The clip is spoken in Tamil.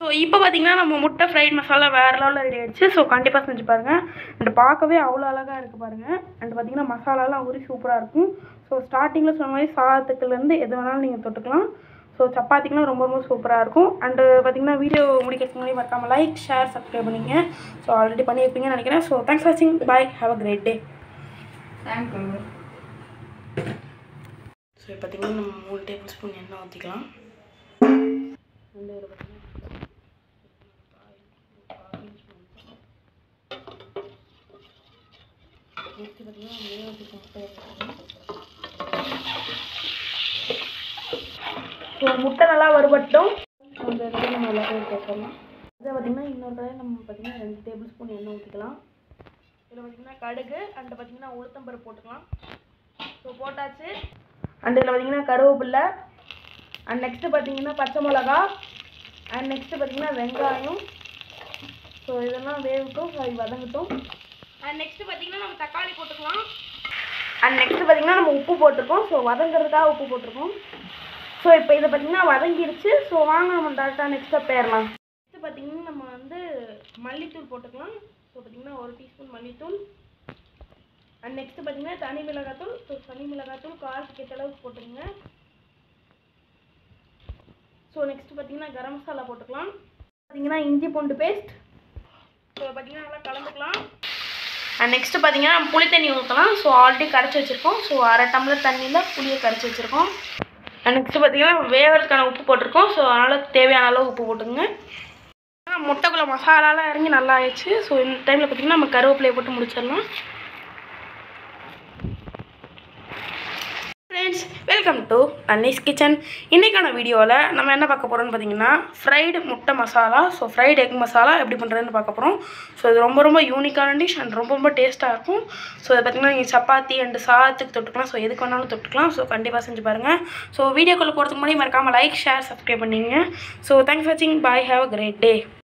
ஸோ இப்போ பார்த்தீங்கன்னா நம்ம முட்டை ஃப்ரைட் மசாலா வேறு லெவலில் ரெடி ஆயிடுச்சு ஸோ கண்டிப்பாக செஞ்சு பாருங்கள் அண்ட் பார்க்கவே அவ்வளோ அழகாக இருக்குது பாருங்கள் அண்ட் பார்த்தீங்கன்னா மசாலாலாம் ஊறி சூப்பராக இருக்கும் ஸோ ஸ்டார்டிங்கில் சொன்ன மாதிரி சாதத்துக்குலேருந்து எது வேணாலும் நீங்கள் தொட்டுக்கலாம் ஸோ சப்பாத்திக்கெலாம் ரொம்ப ரொம்ப சூப்பராக இருக்கும் அண்டு பார்த்தீங்கன்னா வீடியோ முடிக்கிறதுக்கு முன்னாடி மறக்காமல் லைக் ஷேர் சப்ஸ்கிரைப் பண்ணிங்க ஸோ ஆல்ரெடி பண்ணியிருப்பீங்கன்னு நினைக்கிறேன் ஸோ தேங்க்ஸ் ஃபார் வாட்சிங் bye have a great day thank you so இப்போ பார்த்தீங்கன்னா நம்ம மூணு டேபிள் ஸ்பூன் எண்ணெய் ஊற்றிக்கலாம் ரெண்டு இதில் பார்த்தீங்கன்னா நெக்ஸ்ட் பார்த்தீங்கன்னா வேக வச்சுக்க முட்டையை போட்டுக்கலாம் ஸோ முட்டை நல்லா வறுபட்டும் அந்த இடத்துல நம்ம எல்லாத்தையும் சேர்க்கலாம் இதை பார்த்தீங்கன்னா இன்னொரு கடையில் நம்ம பார்த்தீங்கன்னா ரெண்டு டேபிள் ஸ்பூன் எண்ணெய் ஊற்றிக்கலாம் இதில் பார்த்தீங்கன்னா கடுகு அண்ட் பார்த்தீங்கன்னா உளுத்தம்பருப்பு போட்டுக்கலாம் ஸோ போட்டாச்சு அண்ட் இதில் பார்த்தீங்கன்னா கருவேப்பில்லை அண்ட் நெக்ஸ்ட்டு பார்த்தீங்கன்னா பச்சை மிளகா அண்ட் நெக்ஸ்ட்டு பார்த்தீங்கன்னா வெங்காயம் ஸோ இதெல்லாம் வேகட்டும் சாரி வதங்கட்டும் அண்ட் நெக்ஸ்ட்டு பார்த்தீங்கன்னா நம்ம தக்காளி போட்டுக்கலாம் அண்ட் நெக்ஸ்ட்டு பார்த்தீங்கன்னா நம்ம உப்பு போட்டிருக்கோம் ஸோ வதங்குறதுக்காக உப்பு போட்டிருக்கோம் ஸோ இப்போ இதை பார்த்தீங்கன்னா வதங்கிருச்சு ஸோ வாங்க நம்ம டேரெக்டாக நெக்ஸ்ட்டாக போயிடலாம் நெக்ஸ்ட்டு பார்த்தீங்கன்னா நம்ம வந்து மல்லித்தூள் போட்டுக்கலாம் ஸோ பார்த்தீங்கன்னா ஒரு டீஸ்பூன் மல்லித்தூள் அண்ட் நெக்ஸ்ட் பார்த்தீங்கன்னா தனி மிளகாத்தூள் ஸோ தனி மிளகாத்தூள் காரத்துக்கு ஏற்ற அளவுக்கு போட்டுருங்க ஸோ நெக்ஸ்ட் பார்த்தீங்கன்னா கரம் மசாலா போட்டுக்கலாம் பார்த்தீங்கன்னா இஞ்சி பூண்டு பேஸ்ட் ஸோ பார்த்தீங்கன்னா நல்லா கலந்துக்கலாம் அண்ட் நெக்ஸ்ட் பார்த்தீங்கன்னா நம்ம புளி தண்ணி ஊற்றலாம் ஸோ ஆல்ரெடி கரைச்சி வச்சுருக்கோம் ஸோ அரை டம்ளர் தண்ணியில் புளியை கரைச்சி வச்சுருக்கோம் அண்ட் நெக்ஸ்ட் பார்த்தீங்கன்னா வேகிறதுக்கான உப்பு போட்டிருக்கோம் ஸோ அதனால் தேவையான அளவு உப்பு போட்டுங்க முட்டைக்குள்ளே மசாலாலாம் இறங்கி நல்லா ஆயிடுச்சு ஸோ இந்த டைமில் பார்த்தீங்கன்னா நம்ம கருவேப்பிலையை போட்டு முடிச்சிடலாம் friends welcome to Annai's kitchen இன்றைக்கான வீடியோவில் நம்ம என்ன பார்க்க போகிறோம்னு பார்த்தீங்கன்னா ஃப்ரைடு முட்டை masala so fried egg masala எப்படி பண்ணுறதுன்னு பார்க்க போகிறோம் ஸோ இது ரொம்ப ரொம்ப யூனிக்கான டிஷ் அண்ட் ரொம்ப ரொம்ப டேஸ்ட்டாக இருக்கும் ஸோ இது பார்த்திங்கன்னா நீங்கள் சப்பாத்தி அண்ட் சாதத்துக்கு தொட்டுக்கலாம் ஸோ எதுக்கு வேணாலும் தொட்டுக்கலாம் ஸோ கண்டிப்பாக செஞ்சு பாருங்கள் ஸோ வீடியோக்குள்ளே போகிறதுக்கு முன்னாடி மறக்காமல் லைக் ஷேர் சப்ஸ்கிரைப் பண்ணிங்க ஸோ தேங்க்ஸ் வாட்சிங் bye have a great day